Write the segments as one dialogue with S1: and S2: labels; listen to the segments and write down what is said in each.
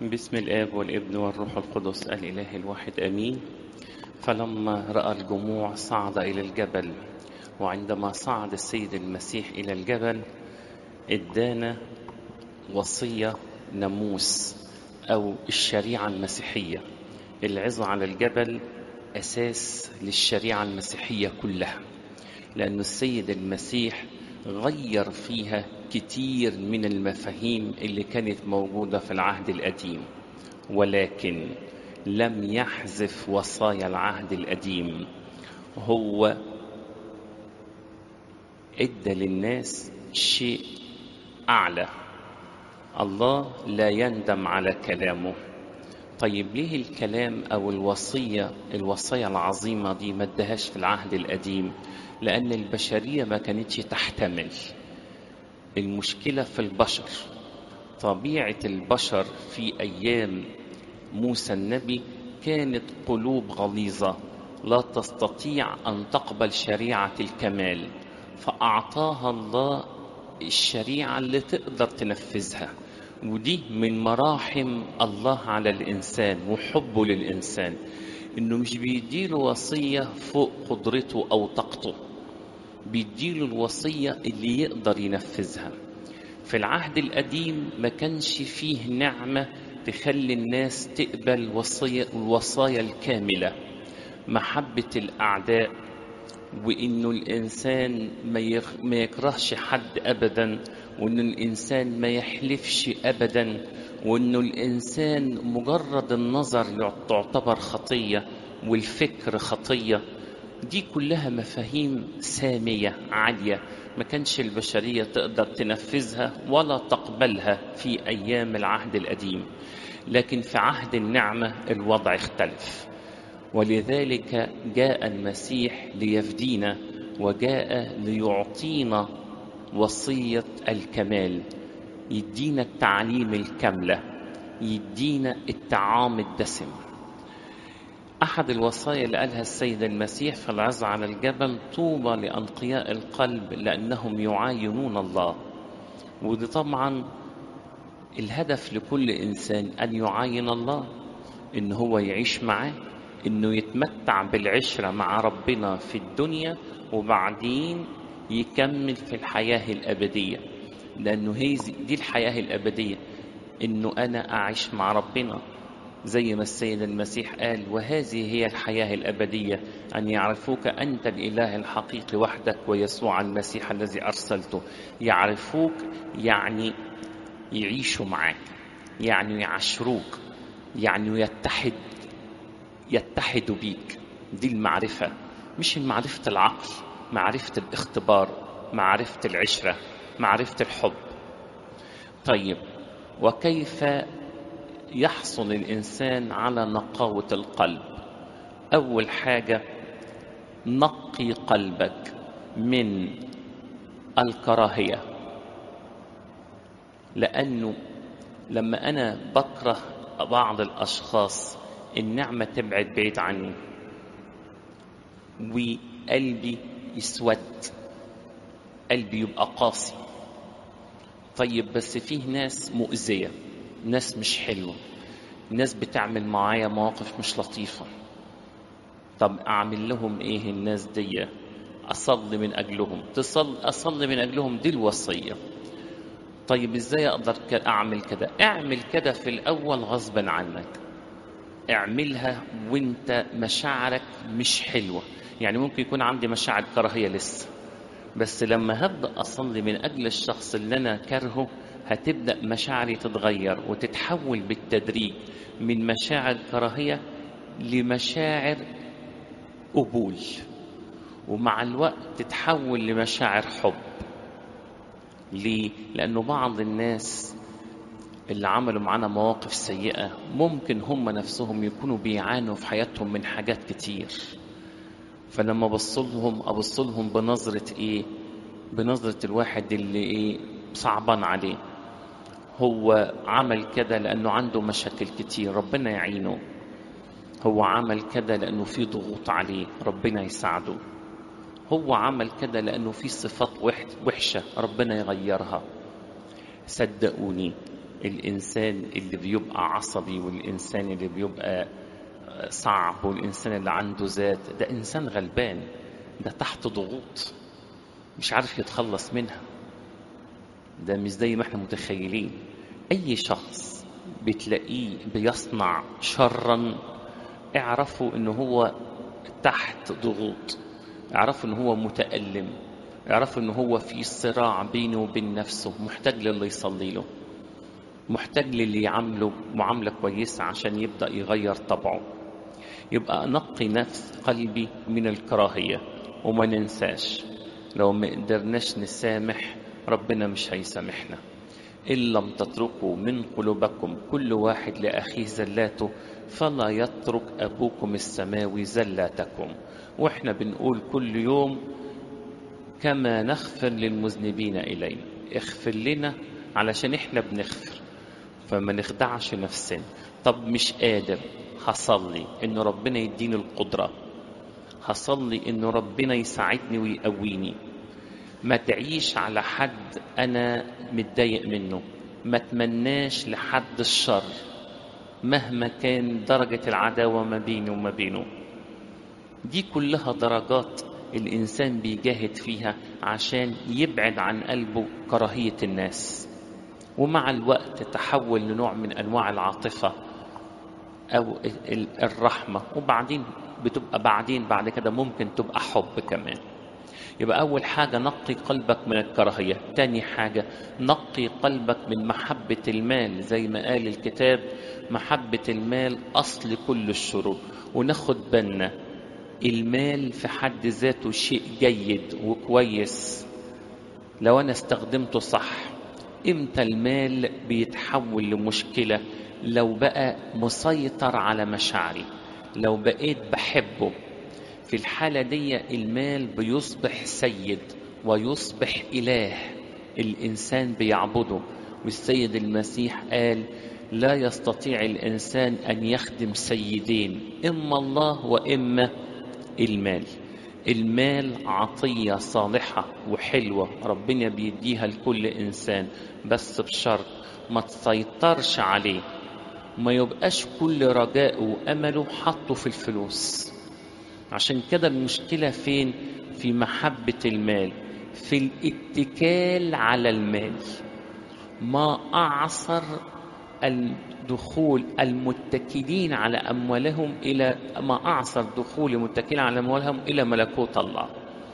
S1: بسم الآب والابن والروح القدس الإله الواحد آمين فلما رأى الجموع صعد إلى الجبل وعندما صعد السيد المسيح إلى الجبل ادانا وصية ناموس أو الشريعة المسيحية العظة على الجبل أساس للشريعة المسيحية كلها لأن السيد المسيح غير فيها كتير من المفاهيم اللي كانت موجودة في العهد القديم ولكن لم يحذف وصايا العهد القديم هو ادى للناس شيء اعلى الله لا يندم على كلامه طيب ليه الكلام او الوصيه الوصيه العظيمه دي ما ادهاش في العهد القديم لان البشريه ما كانتش تحتمل المشكله في البشر طبيعه البشر في ايام موسى النبي كانت قلوب غليظه لا تستطيع ان تقبل شريعه الكمال فاعطاها الله الشريعه اللي تقدر تنفذها ودي من مراحم الله على الانسان وحبه للانسان انه مش بيديله وصيه فوق قدرته او طاقته بيديله الوصيه اللي يقدر ينفذها في العهد القديم ما كانش فيه نعمه تخلي الناس تقبل وصية الوصايا الكامله محبه الاعداء وانه الانسان ما, ما يكرهش حد ابدا وان الانسان ما يحلفش ابدا وانه الانسان مجرد النظر تعتبر خطيه والفكر خطيه دي كلها مفاهيم ساميه عاليه ما كانش البشريه تقدر تنفذها ولا تقبلها في ايام العهد القديم لكن في عهد النعمه الوضع اختلف ولذلك جاء المسيح ليفدينا وجاء ليعطينا وصيه الكمال يدينا التعليم الكامله يدينا الطعام الدسم احد الوصايا اللي قالها السيد المسيح في العظة على الجبل طوبى لانقياء القلب لانهم يعاينون الله ودي طبعا الهدف لكل انسان ان يعاين الله ان هو يعيش معاه انه يتمتع بالعشره مع ربنا في الدنيا وبعدين يكمل في الحياه الابديه لانه هي دي الحياه الابديه انه انا اعيش مع ربنا زي ما السيد المسيح قال وهذه هي الحياه الابديه ان يعرفوك انت الاله الحقيقي وحدك ويسوع المسيح الذي ارسلته يعرفوك يعني يعيشوا معاك يعني يعشروك يعني يتحد يتحدوا بيك دي المعرفة مش معرفة العقل معرفة الاختبار معرفة العشرة معرفة الحب طيب وكيف يحصل الإنسان على نقاوة القلب أول حاجة نقي قلبك من الكراهية لأنه لما أنا بكره بعض الأشخاص النعمة تبعد بعيد عني وقلبي يسود قلبي يبقى قاسي طيب بس فيه ناس مؤذية ناس مش حلوة ناس بتعمل معايا مواقف مش لطيفة طب أعمل لهم إيه الناس دي أصلي من أجلهم تصل أصلي من أجلهم دي الوصية طيب إزاي أقدر أعمل كده أعمل كده في الأول غصبا عنك اعملها وانت مشاعرك مش حلوة يعني ممكن يكون عندي مشاعر كراهية لسه بس لما هبدأ أصلي من أجل الشخص اللي أنا كرهه هتبدأ مشاعري تتغير وتتحول بالتدريج من مشاعر كراهية لمشاعر قبول ومع الوقت تتحول لمشاعر حب ليه؟ لأنه بعض الناس اللي عملوا معانا مواقف سيئة ممكن هم نفسهم يكونوا بيعانوا في حياتهم من حاجات كتير فلما بصلهم أبصلهم بنظرة إيه بنظرة الواحد اللي إيه صعبان عليه هو عمل كده لأنه عنده مشاكل كتير ربنا يعينه هو عمل كده لأنه في ضغوط عليه ربنا يساعده هو عمل كده لأنه في صفات وحشة ربنا يغيرها صدقوني الإنسان اللي بيبقى عصبي والإنسان اللي بيبقى صعب والإنسان اللي عنده ذات ده إنسان غلبان ده تحت ضغوط مش عارف يتخلص منها ده مش زي ما احنا متخيلين أي شخص بتلاقيه بيصنع شرا اعرفوا ان هو تحت ضغوط اعرفوا ان هو متألم اعرفوا ان هو في صراع بينه وبين نفسه محتاج للي يصلي له محتاج للي يعامله معاملة كويسة عشان يبدأ يغير طبعه يبقى نقي نفس قلبي من الكراهية وما ننساش لو ما قدرناش نسامح ربنا مش هيسامحنا إن لم تتركوا من قلوبكم كل واحد لأخيه زلاته فلا يترك أبوكم السماوي زلاتكم وإحنا بنقول كل يوم كما نغفر للمذنبين إلينا اغفر لنا علشان إحنا بنغفر فما نخدعش نفسنا طب مش قادر هصلي إن ربنا يديني القدرة هصلي إن ربنا يساعدني ويقويني ما تعيش على حد أنا متضايق منه ما تمناش لحد الشر مهما كان درجة العداوة ما بيني وما بينه دي كلها درجات الإنسان بيجاهد فيها عشان يبعد عن قلبه كراهية الناس ومع الوقت تحول لنوع من أنواع العاطفة أو الرحمة وبعدين بتبقى بعدين بعد كده ممكن تبقى حب كمان يبقى أول حاجة نقي قلبك من الكراهية تاني حاجة نقي قلبك من محبة المال زي ما قال الكتاب محبة المال أصل كل الشرور وناخد بالنا المال في حد ذاته شيء جيد وكويس لو أنا استخدمته صح إمتى المال بيتحول لمشكلة لو بقى مسيطر على مشاعري لو بقيت بحبه في الحالة دي المال بيصبح سيد ويصبح إله الإنسان بيعبده والسيد المسيح قال لا يستطيع الإنسان أن يخدم سيدين إما الله وإما المال المال عطية صالحة وحلوة ربنا بيديها لكل إنسان بس بشرط ما تسيطرش عليه ما يبقاش كل رجاءه وأمله حطه في الفلوس عشان كده المشكلة فين في محبة المال في الاتكال على المال ما أعصر الدخول المتكلين على أموالهم إلى ما أعصر دخول المتكلين على أموالهم إلى ملكوت الله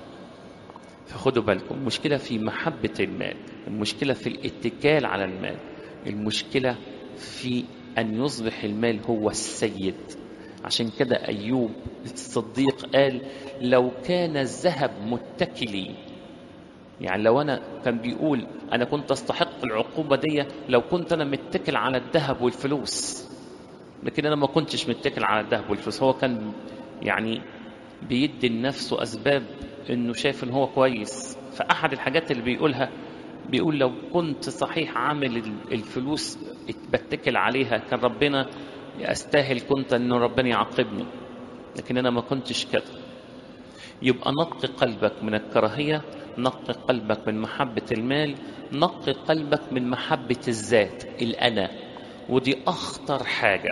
S1: فخدوا بالكم المشكلة في محبة المال المشكلة في الاتكال على المال المشكلة في أن يصبح المال هو السيد عشان كده أيوب الصديق قال لو كان الذهب متكلي يعني لو أنا كان بيقول أنا كنت أستحق العقوبة دي لو كنت أنا متكل على الذهب والفلوس لكن أنا ما كنتش متكل على الذهب والفلوس هو كان يعني بيدي لنفسه أسباب إنه شايف إن هو كويس فأحد الحاجات اللي بيقولها بيقول لو كنت صحيح عامل الفلوس بتكل عليها كان ربنا استاهل كنت ان ربنا يعاقبني لكن انا ما كنتش كده يبقى نقي قلبك من الكراهيه نقي قلبك من محبه المال نقي قلبك من محبه الذات الانا ودي اخطر حاجه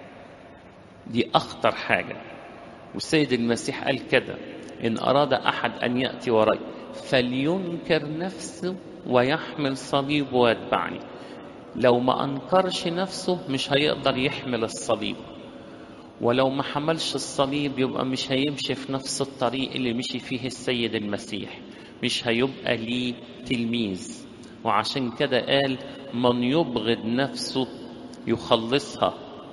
S1: دي اخطر حاجه والسيد المسيح قال كده ان اراد احد ان ياتي وراي فلينكر نفسه ويحمل صليب ويتبعني لو ما أنكرش نفسه مش هيقدر يحمل الصليب ولو ما حملش الصليب يبقى مش هيمشي في نفس الطريق اللي مشي فيه السيد المسيح مش هيبقى ليه تلميذ وعشان كده قال من يبغض نفسه يخلصها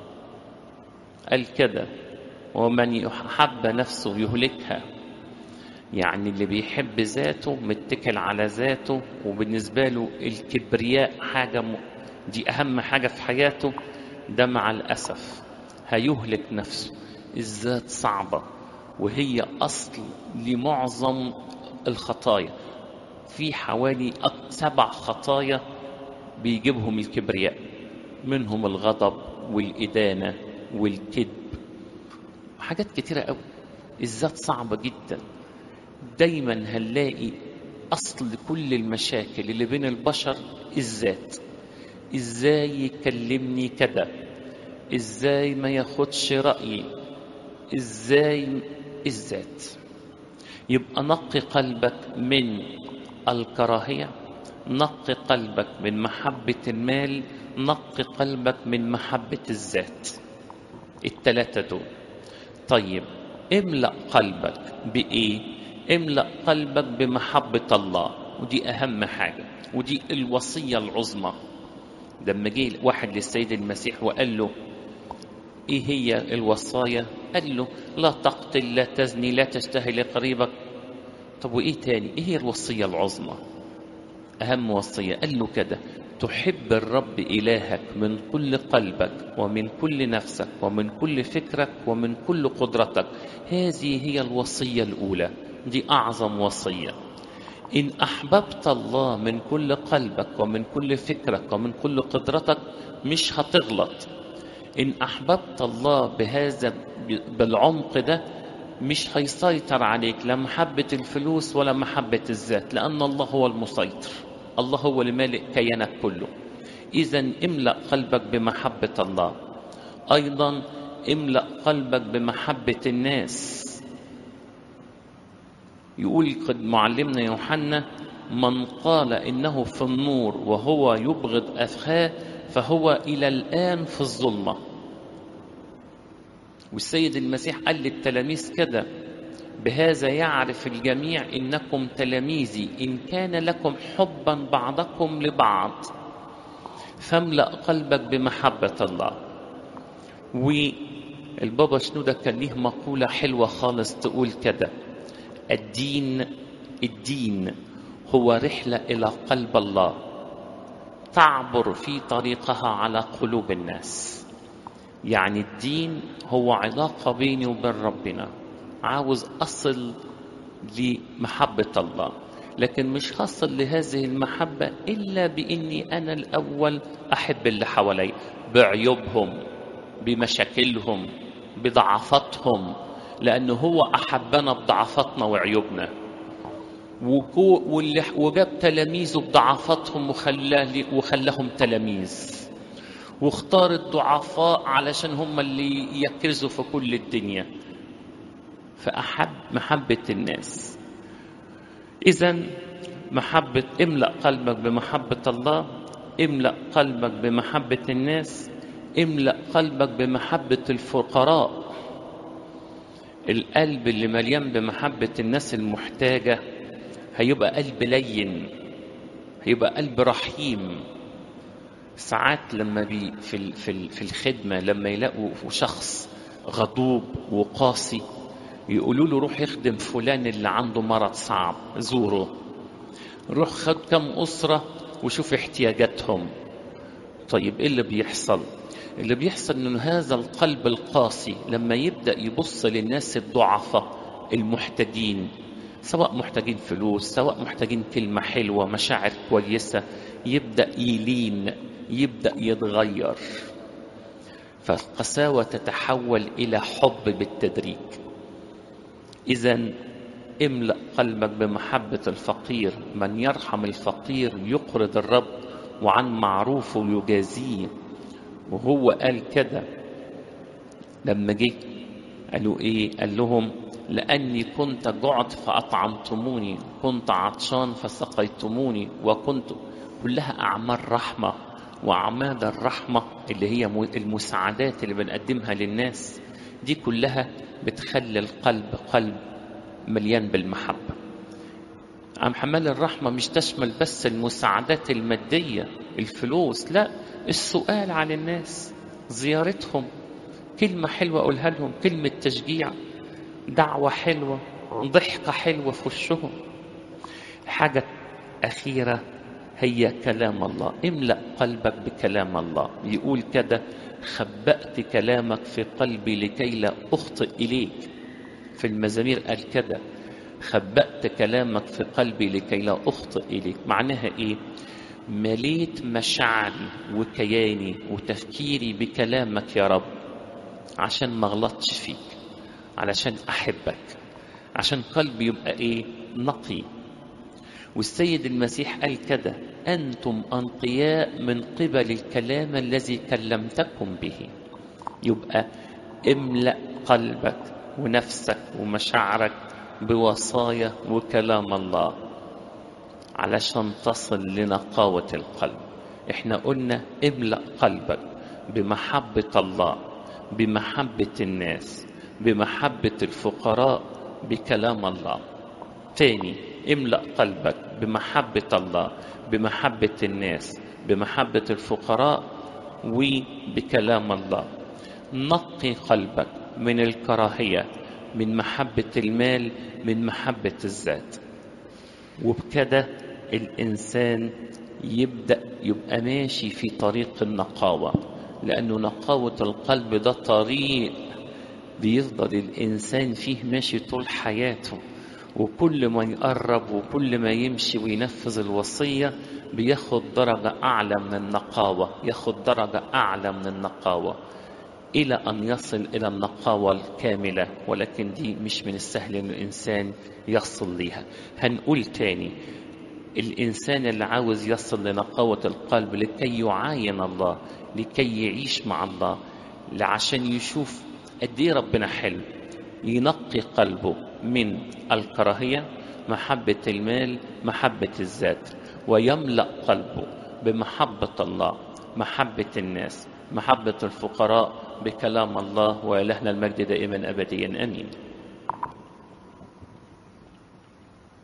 S1: قال كده ومن يحب نفسه يهلكها يعني اللي بيحب ذاته متكل على ذاته وبالنسبة له الكبرياء حاجة م... دي أهم حاجة في حياته ده مع الأسف هيهلك نفسه الذات صعبة وهي أصل لمعظم الخطايا في حوالي سبع خطايا بيجيبهم الكبرياء منهم الغضب والإدانة والكذب حاجات كتيرة قوي الذات صعبة جدا دايما هنلاقي أصل كل المشاكل اللي بين البشر الذات ازاي يكلمني كده ازاي ما ياخدش رأيي ازاي الذات يبقى نقي قلبك من الكراهية نقي قلبك من محبة المال نقي قلبك من محبة الذات التلاتة دول طيب املأ قلبك بإيه املأ قلبك بمحبة الله ودي أهم حاجة ودي الوصية العظمى لما جه واحد للسيد المسيح وقال له ايه هي الوصايا قال له لا تقتل لا تزني لا تشتهي لقريبك طب وايه تاني ايه هي الوصية العظمى اهم وصية قال له كده تحب الرب إلهك من كل قلبك ومن كل نفسك ومن كل فكرك ومن كل قدرتك هذه هي الوصية الأولى دي أعظم وصية إن أحببت الله من كل قلبك ومن كل فكرك ومن كل قدرتك مش هتغلط إن أحببت الله بهذا بالعمق ده مش هيسيطر عليك لا محبة الفلوس ولا محبة الذات لأن الله هو المسيطر الله هو اللي مالك كيانك كله إذا املأ قلبك بمحبة الله أيضا املأ قلبك بمحبة الناس يقول قد معلمنا يوحنا من قال إنه في النور وهو يبغض أخاه فهو إلى الآن في الظلمة والسيد المسيح قال للتلاميذ كده بهذا يعرف الجميع انكم تلاميذي ان كان لكم حبا بعضكم لبعض فاملا قلبك بمحبه الله والبابا شنودة كان ليه مقولة حلوة خالص تقول كده الدين الدين هو رحلة إلى قلب الله تعبر في طريقها على قلوب الناس يعني الدين هو علاقة بيني وبين ربنا عاوز أصل لمحبة الله لكن مش هصل لهذه المحبة إلا بإني أنا الأول أحب اللي حوالي بعيوبهم بمشاكلهم بضعفاتهم لأنه هو أحبنا بضعفاتنا وعيوبنا وجاب تلاميذه بضعفاتهم وخلاه وخلاهم تلاميذ واختار الضعفاء علشان هم اللي يكرزوا في كل الدنيا فأحب محبة الناس إذا محبة املأ قلبك بمحبة الله املأ قلبك بمحبة الناس املأ قلبك بمحبة الفقراء القلب اللي مليان بمحبة الناس المحتاجة هيبقى قلب لين هيبقى قلب رحيم ساعات لما بي في في في الخدمة لما يلاقوا شخص غضوب وقاسي يقولوا له روح يخدم فلان اللي عنده مرض صعب زوره روح خد كم أسرة وشوف احتياجاتهم طيب ايه اللي بيحصل اللي بيحصل ان هذا القلب القاسي لما يبدا يبص للناس الضعفاء المحتاجين سواء محتاجين فلوس سواء محتاجين كلمه حلوه مشاعر كويسه يبدا يلين يبدا يتغير فالقساوه تتحول الى حب بالتدريج اذا املا قلبك بمحبه الفقير من يرحم الفقير يقرض الرب وعن معروفه يجازيه وهو قال كده لما جه قالوا ايه قال لهم لاني كنت جعت فاطعمتموني كنت عطشان فسقيتموني وكنت كلها اعمال رحمه واعمال الرحمه اللي هي المساعدات اللي بنقدمها للناس دي كلها بتخلي القلب قلب مليان بالمحبه عم حمال الرحمة مش تشمل بس المساعدات المادية الفلوس لا السؤال عن الناس زيارتهم كلمة حلوة أقولها لهم كلمة تشجيع دعوة حلوة ضحكة حلوة في وشهم حاجة أخيرة هي كلام الله املأ قلبك بكلام الله يقول كده خبأت كلامك في قلبي لكي لا أخطئ إليك في المزامير قال كده خبأت كلامك في قلبي لكي لا أخطئ إليك معناها إيه مليت مشاعري وكياني وتفكيري بكلامك يا رب عشان ما غلطش فيك علشان أحبك عشان قلبي يبقى إيه نقي والسيد المسيح قال كده أنتم أنقياء من قبل الكلام الذي كلمتكم به يبقى املأ قلبك ونفسك ومشاعرك بوصايا وكلام الله علشان تصل لنقاوة القلب احنا قلنا املأ قلبك بمحبة الله بمحبة الناس بمحبة الفقراء بكلام الله تاني املأ قلبك بمحبة الله بمحبة الناس بمحبة الفقراء وبكلام الله نقي قلبك من الكراهية من محبة المال من محبة الذات وبكده الإنسان يبدأ يبقى ماشي في طريق النقاوة لأنه نقاوة القلب ده طريق بيفضل الإنسان فيه ماشي طول حياته وكل ما يقرب وكل ما يمشي وينفذ الوصية بياخد درجة أعلى من النقاوة ياخد درجة أعلى من النقاوة إلى أن يصل إلى النقاوة الكاملة ولكن دي مش من السهل أن الإنسان يصل ليها هنقول تاني الإنسان اللي عاوز يصل لنقاوة القلب لكي يعاين الله لكي يعيش مع الله عشان يشوف قد ايه ربنا حلو ينقي قلبه من الكراهية محبة المال محبة الذات ويملأ قلبه بمحبة الله محبة الناس محبة الفقراء بكلام الله وإلهنا المجد دائما أبديا أمين